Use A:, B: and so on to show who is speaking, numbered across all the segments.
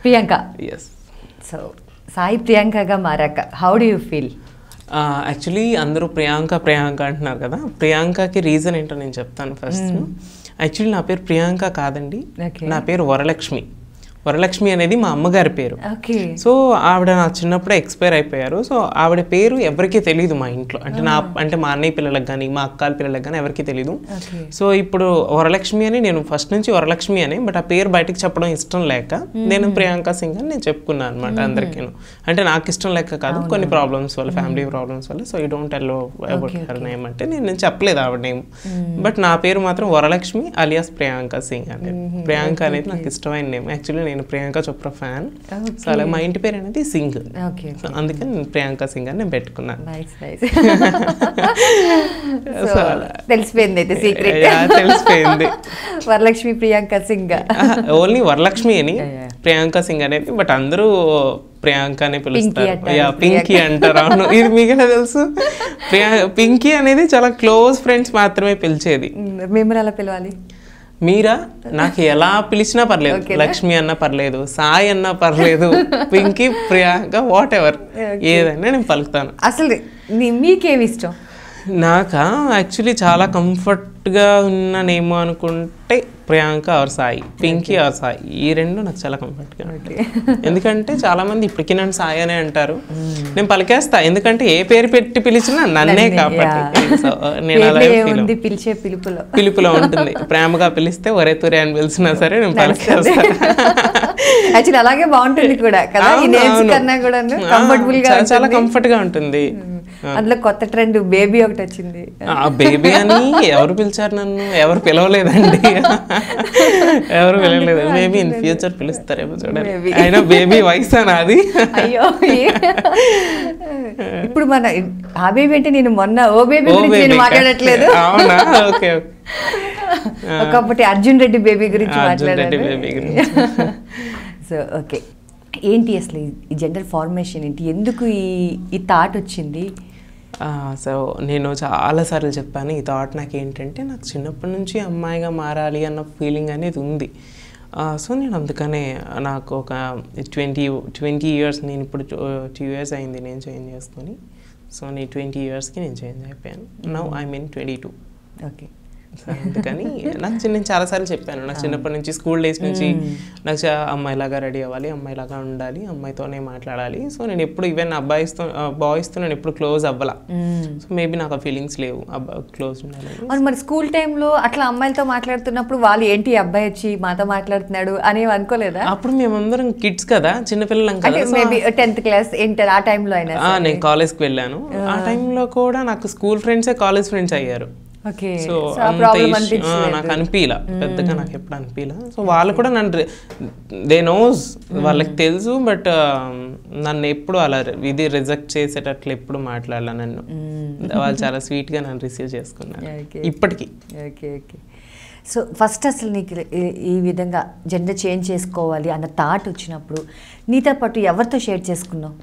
A: Priyanka
B: yes
A: so Sai ప్రియాంకగా మారాక how do you feel
B: actually అందరూ ప్రియాంక ప్రియాంక అంటున్నారు కదా ప్రియాంకకి రీజన్ ఏంటో నేను చెప్తాను ఫస్ట్ యాక్చువల్లీ నా పేరు ప్రియాంక కాదండి
A: Okay.
B: నా పేరు వరలక్ష్మి వరలక్ష్మి అనేది మా అమ్మగారి పేరు
A: ఓకే
B: సో ఆవిడ నా చిన్నప్పుడే ఎక్స్పైర్ అయిపోయారు సో ఆవిడ పేరు ఎవరికీ తెలియదు మా ఇంట్లో అంటే నా అంటే మా అన్నయ్య పిల్లలకు కానీ మా అక్కల పిల్లలకు కానీ ఎవరికీ తెలియదు
A: ఓకే
B: సో ఇప్పుడు వరలక్ష్మి అని నేను ఫస్ట్ నుంచి వరలక్ష్మి అని బట్ ఆ పేరు బయటకు చెప్పడం ఇష్టం లేక నేను ప్రియాంక సింగ్ అని నేను చెప్పుకున్నాను అనమాట అందరికీ అంటే నాకు ఇష్టం లేక కాదు కొన్ని ప్రాబ్లమ్స్ వల్ల ఫ్యామిలీ ప్రాబ్లమ్స్ వల్ల సో ఈ don't yellow about her name అంటే నేను నేను చెప్పలేదు ఆవిడ నేమ్ బట్ నా పేరు మాత్రం వరలక్ష్మి అలియాస్ ప్రియాంక సింగ్ అనేది ప్రియాంక అనేది నాకు ఇష్టమైన నేమ్ యాక్చువల్లీ నేను ప్రియాంక చోప్రా ఫ్యాన్ సో అలా మా ఇంటి పేరు అనేది సింగ్
A: ఓకే
B: సో అందుకని నేను ప్రియాంక సింగ్ అని నేను పెట్టుకున్నాను
A: నైస్ నైస్ సో తెలిసిపోయింది అయితే సీక్రెట్
B: యా, తెలిసిపోయింది
A: వరలక్ష్మి ప్రియాంక సింగ్
B: ఓన్లీ వరలక్ష్మి అని
A: Yeah, yeah.
B: ప్రియాంక సింగ్ అనేది బట్ అందరూ ప్రియాంక అని పిలుస్తారు
A: అంటారు,
B: యా పింకీ అంటారు అవును ఇది మీకు ఎలా తెలుసు ప్రియా పింకీ అనేది చాలా క్లోజ్ ఫ్రెండ్స్ మాత్రమే పిలిచేది
A: మిమ్మల్ని అలా పిలవాలి
B: మీరా నాకు ఎలా పిలిచినా పర్లేదు
A: Okay.
B: లక్ష్మి అన్నా పర్లేదు సాయి అన్నా పర్లేదు పింకీ ప్రియాంక వాట్ ఎవర్ ఏదైనా నేను పలుకుతాను
A: అసలు నీ- మీకేమి ఇష్టం
B: నాకా యాక్చువల్లీ చాలా కంఫర్ట్గా ఉన్నానేమో అనుకుంటే ప్రియాంక ఆర్ సాయి పింకీ ఆర్ సాయి ఈ రెండు నాకు చాలా కంఫర్ట్గా ఉంటాయి ఎందుకంటే చాలా మంది ఇప్పటికీ నన్ను సాయి అనే అంటారు నేను పలికేస్తా ఎందుకంటే ఏ పేరు పెట్టి పిలిచినా నన్నే
A: నన్నే,
B: కాబట్టి
A: yeah.
B: So, నేను అలా
A: పేర్లో
B: feel
A: ఏముంది పిలిచే పిలుపులో
B: పిలుపులో ఉంటుంది ప్రేమగా పిలిస్తే ఒరే తురే అని పిలిచినా సరే నేను పలికేస్తా
A: యాక్చువల్లీ అలాగే బాగుంటుంది కూడా కదా ఈ
B: అవును,
A: నేమ్స్
B: అవును.
A: కన్నా కూడా
B: ఆ,
A: కంఫర్టబుల్ గా
B: చాలా- చాలా
A: ఉంటుంది.
B: కంఫర్ట్ గా ఉంటుంది
A: అందులో కొత్త ట్రెండ్ బేబీ ఒకటి వచ్చింది
B: ఆ బేబీ అని ఎవరు పిలిచారు నన్ను ఎవరు పిలవలేదండి ఎవరు పిలవలేదు మేబీ ఇన్ ఫ్యూచర్ పిలుస్తారేమో చూడాలి
A: Maybe.
B: అయినా బేబీ వయసు నాది
A: అయ్యో ఏ- ఇప్పుడు మన ఆ బేబీ అంటే నేను మొన్న ఓ బేబీ
B: ఓ
A: గురించి నేను
B: baby.
A: మాట్లాడట్లేదు
B: అవునా ఓకే
A: ఒకప్పటి అర్జున్ రెడ్డి బేబీ గురించి
B: అర్జున్ రెడ్డి
A: మాట్లాడాను
B: baby గురించి.
A: సో ఓకే ఏంటి అసలు ఈ- ఈ జెండర్ ఫార్మేషన్ ఏంటి ఎందుకు ఈ ఈ థాట్ వచ్చింది
B: సో నేను చాలాసార్లు చెప్పాను ఈ థాట్ నాకు ఏంటంటే నాకు చిన్నప్పటి నుంచి అమ్మాయిగా మారాలి అన్న ఫీలింగ్ అనేది ఉంది సో నేను అందుకనే నాకు ఒక ట్వంటీ ట్వంటీ ఇయర్స్ నేను ఇప్పుడు టూ ఇయర్స్ అయింది నేను చేంజ్ చేసుకొని సో నేను ట్వంటీ ఇయర్స్కి నేను చేంజ్ అయిపోయాను now I mean twenty two
A: okay
B: so అందుకని నాకు చిన్న నేను చాలాసార్లు చెప్పాను నాకు చిన్నప్పటి నుంచి స్కూల్ డేస్ నుంచి నాకు చా- అమ్మాయిలాగా రెడీ అవ్వాలి అమ్మాయిలాగా ఉండాలి అమ్మాయితోనే మాట్లాడాలి సో నేను ఎప్పుడు ఈవెన్ అబ్బాయిస్తో బాయ్స్తో నేను ఎప్పుడు క్లోజ్ అవ్వాల సో మేబీ నాకు ఆ ఫీలింగ్స్ లేవు అబ్బా క్లోజ్ ఉండాలి
A: అవును మరి స్కూల్ టైంలో అట్లా అమ్మాయిలతో మాట్లాడుతున్నప్పుడు వాళ్ళు ఏంటి ఈ అబ్బాయి వచ్చి మాతో మాట్లాడుతున్నాడు అనేవి అనుకోలేదా
B: అప్పుడు మేమందరం కిడ్స్ కదా చిన్నపిల్లలం
A: అంటే
B: కదా so
A: maybe tenth class inter ఆ టైంలో అయినా
B: ఆ, నేను కాలేజ్కి వెళ్ళాను ఆ టైంలో కూడా నాకు స్కూల్ ఫ్రెండ్సే కాలేజ్ ఫ్రెండ్స్ అయ్యారు
A: ఓకే
B: సో
A: సో ఆ
B: అంత
A: ప్రాబ్లం
B: ఇష్యూ- ఆ, నాకు అనిపించలే పెద్దగా నాకు ఎప్పుడు అనిపించలే సో వాళ్ళు కూడా నన్ను దే నోస్ వాళ్ళకి తెలుసు బట్ నన్ను ఎప్పుడు అలా ఇది రిజెక్ట్ చేసేటట్లు ఎప్పుడు మాట్లాడాల నన్ను వాళ్ళు చాలా sweet గా నన్ను రిసీవ్ చేసుకున్నారు
A: Okay.
B: ఇప్పటికీ
A: ఓకే ఓకే సో ఫస్ట్ అసలు నీకు ఈ- ఈ విధంగా జెండర్ చేంజ్ చేసుకోవాలి అన్న థాట్ వచ్చినప్పుడు నీతో పాటు ఎవరితో షేర్ చేసుకున్నావు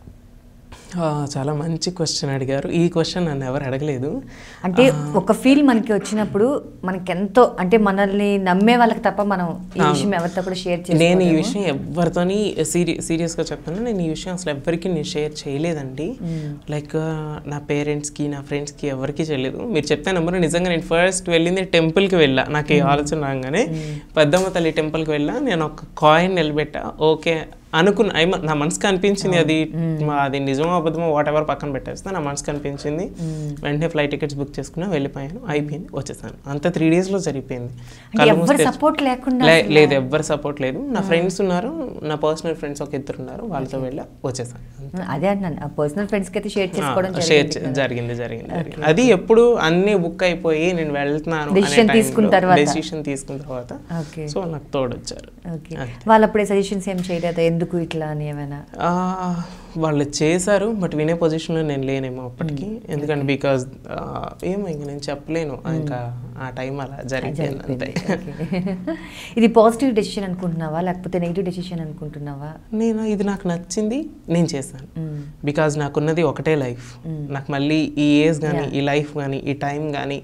B: ఆ, చాలా మంచి క్వశ్చన్ అడిగారు ఈ క్వశ్చన్ నన్ను ఎవరు అడగలేదు
A: అంటే ఒక ఫీల్ మనకి వచ్చినప్పుడు మనకి ఎంతో అంటే మనల్ని నమ్మే వాళ్ళకి తప్ప మనం ఈ విషయం ఎవరితో కూడా షేర్
B: నేను ఈ
A: చేసుకోలేము
B: విషయం ఎవరితోని సీరి సీరియస్గా చెప్తాను నేను ఈ విషయం అసలు ఎవరికి నేను షేర్ చేయలేదండి లైక్ నా పేరెంట్స్కి నా ఫ్రెండ్స్కి ఎవరికి చేయలేదు మీరు చెప్తే నెంబర్ నిజంగా నేను ఫస్ట్ వెళ్ళింది టెంపుల్కి వెళ్ళా నాకు ఈ ఆలోచన రాగానే పెద్దమ్మ తల్లి టెంపుల్కి వెళ్ళా నేను ఒక కాయిన్ నిలబెట్టా ఓకే అనుకున్న ఐ మ- నా మనసుకు అనిపించింది అది మా- అది నిజమో అబద్ధమో వాట్ ఎవర్ పక్కన పెట్టేస్తే నా మనసుకు అనిపించింది వెంటనే ఫ్లైట్ టికెట్స్ బుక్ చేసుకున్నా వెళ్ళిపోయాను అయిపోయింది వచ్చేసాను అంత త్రీ డేస్లో సరిపోయింది
A: అంటే
B: కళ్ళు
A: ఎవ్వరి
B: మూసి తెరిచి-
A: సపోర్ట్ లేకుండా
B: లే- లేదు ఎవ్వరు సపోర్ట్ లేదు నా ఫ్రెండ్స్ ఉన్నారు నా పర్సనల్ ఫ్రెండ్స్ ఒక ఇద్దరు ఉన్నారు వాళ్ళతో వెళ్ళా వచ్చేసాను
A: అదే అంటున్నాను ఆ పర్సనల్ ఫ్రెండ్స్కి అయితే షేర్ చేసుకోవడం
B: షేర్
A: జరిగింది
B: జరిగింది జరిగింది జరిగింది అది ఎప్పుడు అన్ని బుక్ అయిపోయి నేను వెళ్తున్నాను
A: Decision తీసుకున్న తర్వాత.
B: డెసిషన్ తీసుకున్న తర్వాత
A: ఓకే
B: సో నాకు తోడొచ్చారు
A: ఓకే వాళ్ళు అప్పుడే సజెషన్స్ ఏం చేయలేదా ఎందుకు ఇట్లా అని ఏమైనా
B: ఆ, వాళ్ళు చేశారు బట్ వినే పొజిషన్లో నేను లేనేమో అప్పటికి ఎందుకంటే బికాజ్ ఏమో ఇంక నేను చెప్పలేను ఇంకా ఆ టైం అలా జరిగిపోయింది అంతే
A: ఓకే. ఇది పాజిటివ్ డెసిషన్ అనుకుంటున్నావా లేకపోతే నెగిటివ్ డెసిషన్ అనుకుంటున్నావా
B: నేను ఇది నాకు నచ్చింది నేను చేశాను బికాజ్ నాకున్నది ఒకటే లైఫ్ నాకు మళ్ళీ ఈ ఏజ్ కానీ ఈ లైఫ్ కానీ ఈ టైం కానీ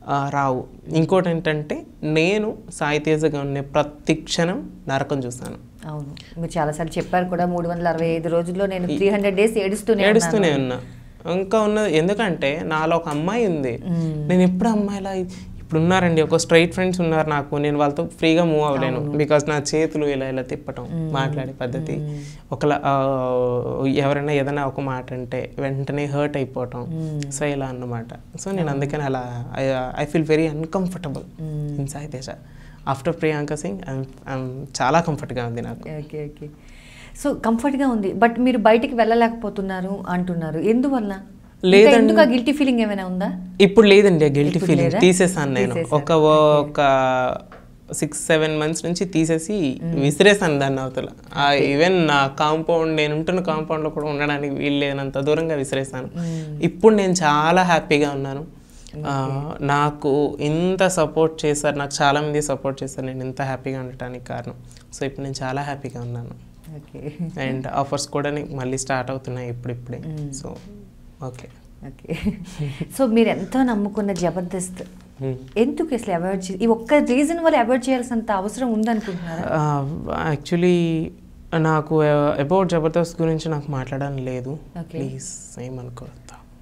B: రావు ఇంకోటి ఏంటంటే నేను సాయి తేజగా ఉండే ప్రతి క్షణం నరకం చూస్తాను
A: అవును మీరు చాలాసార్లు చెప్పారు కూడా మూడు వందల అరవై ఐదు రోజుల్లో నేను త్రీ హండ్రెడ్ డేస్ ఏడుస్తూనే
B: ఏడుస్తూనే
A: ఉన్నాను.
B: ఉన్నా ఇంకా ఉన్నది ఎందుకంటే నాలో ఒక అమ్మాయి ఉంది
A: మ్మ్.
B: నేను ఎప్పుడు అమ్మాయిలా ఇప్పుడు ఉన్నారండి ఒక స్ట్రైట్ ఫ్రెండ్స్ ఉన్నారు నాకు నేను వాళ్ళతో ఫ్రీగా మూవ్ అవ్వలేను బికాస్ నా చేతులు ఇలా ఇలా తిప్పటం మాట్లాడే పద్ధతి ఒకలా ఆ, ఎవరైనా ఏదైనా ఒక మాట అంటే వెంటనే హర్ట్ అయిపోవటం సో ఇలా అన్నమాట సో నేను అందుకని అలా I feel very uncomfortable in Sai Teja after Priyanka Singh I'm చాలా కంఫర్ట్గా ఉంది నాకు
A: ఓకే ఓకే సో కంఫర్ట్గా ఉంది బట్ మీరు బయటికి వెళ్ళలేకపోతున్నారు అంటున్నారు ఎందువల్ల
B: లేదండి.
A: ఎందుకు గిల్టీ ఫీలింగ్ ఏమైనా ఉందా
B: ఇప్పుడు లేదండి గిల్టీ
A: ఇప్పుడు
B: ఫీలింగ్
A: లేదా?
B: తీసేసాను నేను
A: తీసేశారు.
B: ఒక ఒక సిక్స్ సెవెన్ మంత్స్ నుంచి తీసేసి విసిరేసాను దాన్ని అవతల ఈవెన్ నా కాంపౌండ్ నేను ఉంటున్న కాంపౌండ్లో కూడా ఉండడానికి వీలు లేనంత దూరంగా విసిరేసాను ఇప్పుడు నేను చాలా హ్యాపీగా ఉన్నాను ఆ, నాకు ఇంత సపోర్ట్ చేశారు నాకు చాలా మంది సపోర్ట్ చేశారు నేను ఇంత హ్యాపీగా ఉండటానికి కారణం సో ఇప్పుడు నేను చాలా హ్యాపీగా ఉన్నాను
A: ఓకే
B: అండ్ ఆఫర్స్ కూడా నీకు మళ్ళీ స్టార్ట్ అవుతున్నాయి ఇప్పుడిప్పుడే సో ఓకే
A: ఓకే సో మీరు ఎంతో నమ్ముకున్న జబర్దస్త్ ఎందుకు అసలు అవాయిడ్ చే ఈ ఒక్క రీజన్ వల్ల అవాయిడ్ చేయాల్సినంత అవసరం ఉందనుకుంటున్నారా
B: యాక్చువల్లీ నాకు అబౌట్ జబర్దస్త్ గురించి నాకు మాట్లాడాలని లేదు
A: Okay.
B: ప్లీజ్ ఏమనుకోవద్దు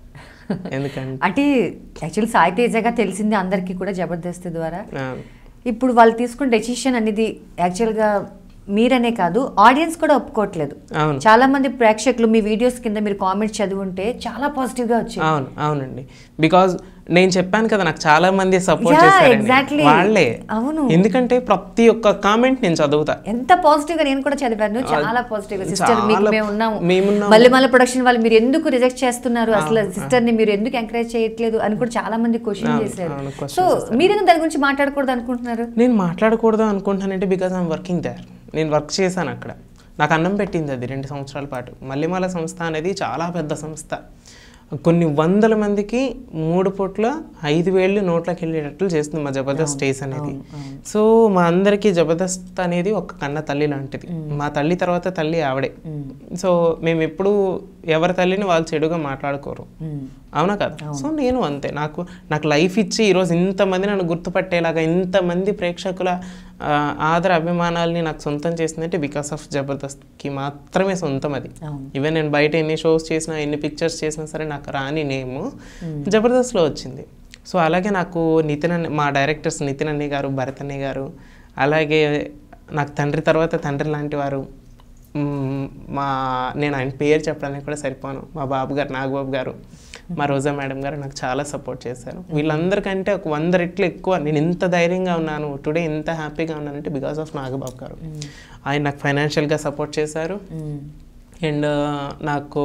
B: ఎందుకంటే
A: అంటే యాక్చువల్లీ సాయి తేజగా తెలిసింది అందరికీ కూడా జబర్దస్త్ ద్వారా
B: ఆ,
A: ఇప్పుడు వాళ్ళు తీసుకున్న డెసిషన్ అనేది యాక్చువల్గా మీరనే కాదు ఆడియన్స్ కూడా ఒప్పుకోవట్లేదు
B: అవును
A: చాలా మంది ప్రేక్షకులు మీ వీడియోస్ కింద మీరు కామెంట్స్ చదివుంటే చాలా పాజిటివ్ గా వచ్చాయి
B: అవును అవునండి బికాజ్ నేను చెప్పాను కదా నాకు చాలా మంది సపోర్ట్
A: Yeah,
B: చేశారు
A: exactly.
B: వాళ్ళే
A: అవును.
B: ఎందుకంటే ప్రతి ఒక్క కామెంట్ నేను చదువుతా
A: ఎంత పాజిటివ్ గా నేను కూడా చదివాను చాలా పాజిటివ్ గా సిస్టర్ మీకు
B: చాలా-
A: మేము ఉన్నాము
B: మేమున్నాము.
A: మళ్ళీ మళ్ళీ ప్రొడక్షన్ వాళ్ళు మీరు ఎందుకు రిజెక్ట్ చేస్తున్నారు అసలు సిస్టర్ ని మీరు ఎందుకు ఎంకరేజ్ చేయట్లేదు అని కూడా చాలా మంది క్వశ్చన్
B: అవును,
A: చేశారు
B: అవును, questions
A: సో మీరెందుకు దాని గురించి మాట్లాడకూడదు అనుకుంటున్నారు
B: నేను మాట్లాడకూడదు అనుకుంటానంటే బికాజ్ ఐమ్ వర్కింగ్ దేర్ నేను వర్క్ చేశాను అక్కడ నాకు అన్నం పెట్టింది అది రెండు సంవత్సరాల పాటు మల్లెమాల సంస్థ అనేది చాలా పెద్ద సంస్థ కొన్ని వందల మందికి మూడు పూట్ల ఐదు వేళ్ళు నోట్లోకి వెళ్ళేటట్లు చేస్తుంది మా జబర్దస్త్ స్టేజ్ అనేది సో మా అందరికీ జబర్దస్త్ అనేది ఒక కన్న తల్లి లాంటిది మా తల్లి తర్వాత తల్లి ఆవిడే సో మేము ఎప్పుడు ఎవరి తల్లిని వాళ్ళు చెడుగా మాట్లాడుకోరు అవునా కదా సో నేను అంతే నాకు నాకు లైఫ్ ఇచ్చి ఈరోజు ఇంతమంది నన్ను గుర్తుపట్టేలాగా ఇంతమంది ప్రేక్షకుల ఆ, ఆదర అభిమానాల్ని నాకు సొంతం చేసిందంటే బికాస్ ఆఫ్ జబర్దస్త్కి మాత్రమే సొంతం అది
A: అవును.
B: ఈవెన్ నేను బయట ఎన్ని షోస్ చేసినా ఎన్ని పిక్చర్స్ చేసినా సరే నాకు రాని నేము జబర్దస్త్లో వచ్చింది సో అలాగే నాకు నితిన్ అన్న మా డైరెక్టర్స్ నితిన్ అన్నయ్య గారు భరత్ అన్నయ్య గారు అలాగే నాకు తండ్రి తర్వాత తండ్రి లాంటి వారు మ్మ్, మా నేను ఆయన పేరు చెప్పడానికి కూడా సరిపోను మా బాబు గారు నాగబాబు గారు మా రోజా మేడం గారు నాకు చాలా సపోర్ట్ చేశారు వీళ్ళందరికంటే ఒక వంద రెట్లు ఎక్కువ నేను ఇంత ధైర్యంగా ఉన్నాను టుడే ఇంత హ్యాపీగా ఉన్నానంటే బికాస్ ఆఫ్ నాగబాబు గారు ఆయన నాకు ఫైనాన్షియల్గా సపోర్ట్ చేశారు అండ్ నాకు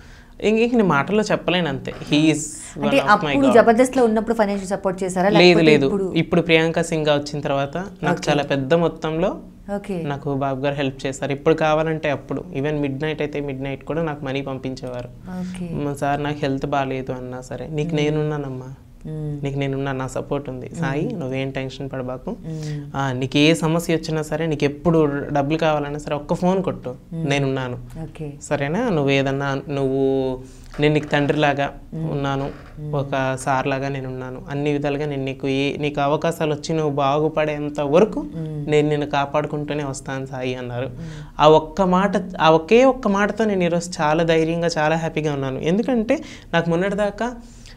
B: ఇంక ఇంక నేను మాటల్లో చెప్పలేను అంతే హీఈస్
A: అంటే అప్పుడు జబర్దస్త్ లో ఉన్నప్పుడు ఫైనాన్షియల్ సపోర్ట్ చేశారా
B: లేదు
A: లేకపోతే
B: లేదు
A: ఇప్పుడు
B: ఇప్పుడు ప్రియాంక సింగ్ వచ్చిన తర్వాత నాకు చాలా పెద్ద మొత్తంలో
A: ఓకే
B: నాకు బాబు గారు హెల్ప్ చేశారు ఇప్పుడు కావాలంటే అప్పుడు ఈవెన్ మిడ్ నైట్ అయితే మిడ్ నైట్ కూడా నాకు మనీ పంపించేవారు
A: ఓకే
B: "అమ్మ, సార్ నాకు హెల్త్ బాగాలేదు అన్నా సరే నీకు నేనున్నానమ్మా నీకు నేనున్నా నా సపోర్ట్ ఉంది సాయి నువ్వేం టెన్షన్ పడబాకు ఆ, నీకు ఏ సమస్య వచ్చినా సరే నీకు ఎప్పుడు డబ్బులు కావాలన్నా సరే ఒక్క ఫోన్ కొట్టు నేనున్నాను
A: ఓకే
B: సరేనా నువ్వు ఏదన్నా నువ్వు నేను నీకు తండ్రిలాగా ఉన్నాను ఒక సార్ లాగా నేను ఉన్నాను అన్ని విధాలుగా నేను నీకు ఏ నీకు అవకాశాలు వచ్చి నువ్వు బాగుపడేంత వరకు నేను నిన్ను కాపాడుకుంటూనే వస్తాను సాయి అన్నారు ఆ ఒక్క మాట ఆ ఒకే ఒక్క మాటతో నేను ఈరోజు చాలా ధైర్యంగా చాలా హ్యాపీగా ఉన్నాను ఎందుకంటే నాకు మొన్నటిదాకా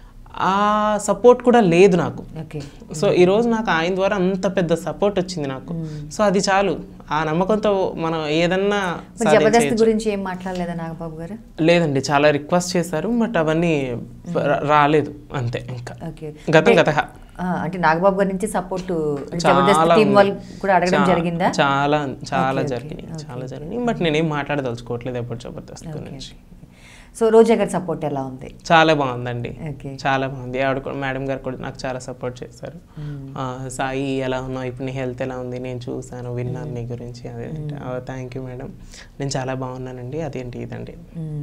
B: ఆ సపోర్ట్ కూడా లేదు నాకు
A: ఓకే
B: సో ఈరోజు నాకు ఆయన ద్వారా అంత పెద్ద సపోర్ట్ వచ్చింది నాకు సో అది చాలు ఆ నమ్మకంతో మనం ఏదన్నా
A: మరి జబర్దస్త్ గురించి ఏం మాట్లాడలేదా నాగబాబు గారు
B: లేదండి చాలా రిక్వెస్ట్ చేశారు బట్ అవన్నీ రా- రాలేదు అంతే ఇంకా
A: ఓకే
B: గతం గత
A: ఆ, అంటే నాగబాబు గారి నుంచి సపోర్ట్ జబర్దస్త్
B: చాలా
A: టీం
B: ఉంది.
A: వాళ్ళు కూడా అడగడం
B: చా-
A: జరిగిందా
B: చాలా చాలా జరిగినాయి చాలా జరిగినాయి బట్ నేనేం మాట్లాడదలుచుకోవట్లేదు ఎప్పుడు జబర్దస్త్ గురించి
A: సో రోజా గారి సపోర్ట్ ఎలా ఉంది
B: చాలా బాగుందండి
A: ఓకే
B: చాలా బాగుంది ఆవిడ కూడా మేడం గారు కూడా నాకు చాలా సపోర్ట్ చేశారు ఆ, సాయి ఎలా ఉన్నావు ఇప్పుడు నీ హెల్త్ ఎలా ఉంది నేను చూసాను విన్నాను నీ గురించి అదే థ్యాంక్ యూ మేడం నేను చాలా బాగున్నానండి అదేంటి ఇదండి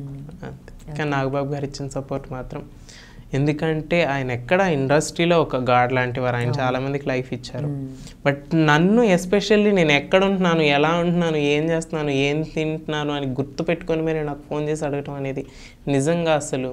B: అంతే కానీ నాగబాబు గారు ఇచ్చిన సపోర్ట్ మాత్రం ఎందుకంటే ఆయన ఎక్కడ ఇండస్ట్రీలో ఒక గాడ్ లాంటి వారు ఆయన చాలా మందికి లైఫ్ ఇచ్చారు బట్ నన్ను ఎస్పెషల్లీ నేను ఎక్కడ ఉంటున్నాను ఎలా ఉంటున్నాను ఏం చేస్తున్నాను ఏం తింటున్నాను అని గుర్తు పెట్టుకొని మీరు నాకు ఫోన్ చేసి అడగటం అనేది నిజంగా అసలు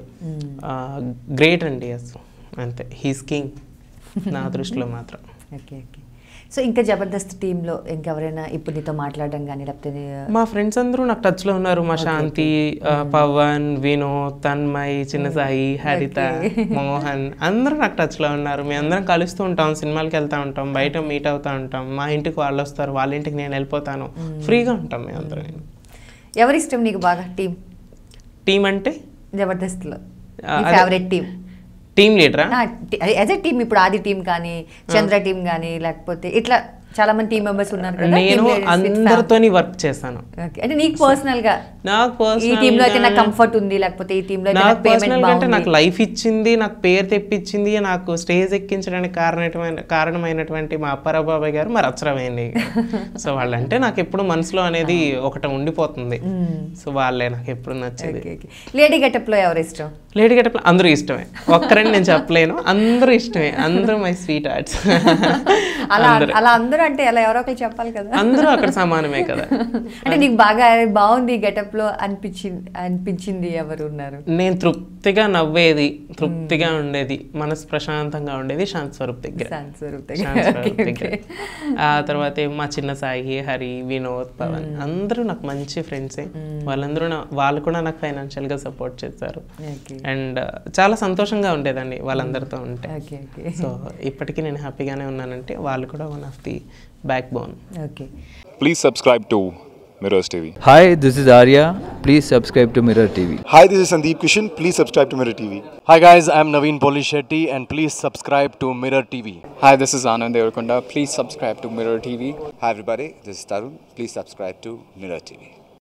B: గ్రేట్ అండి అసలు అంతే హీస్ కింగ్ నా దృష్టిలో మాత్రం
A: ఓకే ఓకే సో ఇంకా జబర్దస్త్ టీంలో ఇంకెవరైనా ఇప్పుడు నీతో మాట్లాడడం కానీ లేకపోతే
B: మా ఫ్రెండ్స్ అందరూ నాకు టచ్ లో ఉన్నారు మా శాంతి ఆ, పవన్ వినోద్ తన్మయ్ చిన్న సాయి హరిత మోహన్ అందరూ నాకు టచ్ లో ఉన్నారు మేము అందరం కలుస్తూ ఉంటాం సినిమాలకి వెళ్తా ఉంటాం బయట మీట్ అవుతా ఉంటాం మా ఇంటికి వాళ్ళు వస్తారు వాళ్ళ ఇంటికి నేను వెళ్ళిపోతాను ఫ్రీగా ఉంటాం మేము అందరం
A: ఎవరి ఇష్టం నీకు బాగా టీం
B: టీం అంటే
A: జబర్దస్త్లో
B: ఆ, అదే.
A: ఫేవరెట్ టీం
B: టీం లీడరా
A: యాజ్ ఎ టీం ఇప్పుడు ఆది టీం కానీ చంద్ర టీం కానీ లేకపోతే ఇట్లా చాలా మంది టీం మెంబర్స్ ఉన్నారు కదా
B: నేను
A: team leaders with fam-
B: అందరితోని వర్క్ చేస్తాను
A: Okay. అంటే నీకు పర్సనల్ గా
B: నాకు
A: ఈ
B: personal
A: టీమ్ లో అయితే
B: గా-
A: నాకు కంఫర్ట్ ఉంది లేకపోతే ఈ టీమ్ లో అయితే
B: నాకు
A: నాకు పేమెంట్
B: పర్సనల్ అంటే నాకు
A: బాగుంది
B: లైఫ్ ఇచ్చింది నాకు పేరు తెప్పించింది నాకు స్టేజ్ ఎక్కించడానికి కారణమైన కారణమైనటువంటి మా అప్పారావు బాబాయ్ గారు మా రచ్చరవేణి సో వాళ్ళంటే నాకు ఎప్పుడు మనసులో అనేది ఒకటి ఉండిపోతుంది సో వాళ్ళే నాకు ఎప్పుడు నచ్చేది
A: లేడీ గెటప్ లో ఎవరు ఇష్టం
B: లేడీ గెటప్ అందరూ ఇష్టమే ఒక్కరని నేను చెప్పలేను అందరూ ఇష్టమే అందరూ మై స్వీట్ ఆర్ట్స్
A: అలా అలా అందరూ అంటే అలా ఎవరో ఒకరు చెప్పాలి కదా
B: అందరూ అక్కడ సమానమే కదా
A: అంటే నీకు బాగా బాగుంది గెటప్ లో అనిపించింది అనిపించింది ఎవరు ఉన్నారు
B: నేను తృప్తిగా నవ్వేది తృప్తిగా ఉండేది మనసు ప్రశాంతంగా ఉండేది శాంత్ స్వరూప్ దగ్గర
A: శాంత్ స్వరూప్
B: శాంత్
A: దగ్గర.
B: స్వరూప్
A: Okay,
B: దగ్గర
A: okay.
B: ఆ తర్వాత ఏమో మా చిన్న సాయి హరి వినోద్ పవన్ అందరూ నాకు మంచి ఫ్రెండ్సే వాళ్ళందరూ నా- వాళ్ళు కూడా నాకు ఫైనాన్షియల్ గా సపోర్ట్ చేస్తారు
A: Okay.
B: అండ్ చాలా సంతోషంగా ఉండేదండి వాళ్ళందరితో ఉంటే
A: Okay, okay.
B: సో ఇప్పటికీ నేను హ్యాపీగానే ఉన్నానంటే వాళ్ళు కూడా one of the backbone
A: okay
C: Please subscribe to Mirrors TV.
D: Hi, this is Arya. Please subscribe to Mirror TV.
E: Hi, this is Sandeep Kishan. Please subscribe to Mirror TV.
F: Hi guys, I'm Naveen Polishetty and please subscribe to Mirror TV.
G: Hi, this is Anand Devarkonda. Please subscribe to Mirror TV.
H: Hi everybody, this is Tarun. Please subscribe to Mirror TV.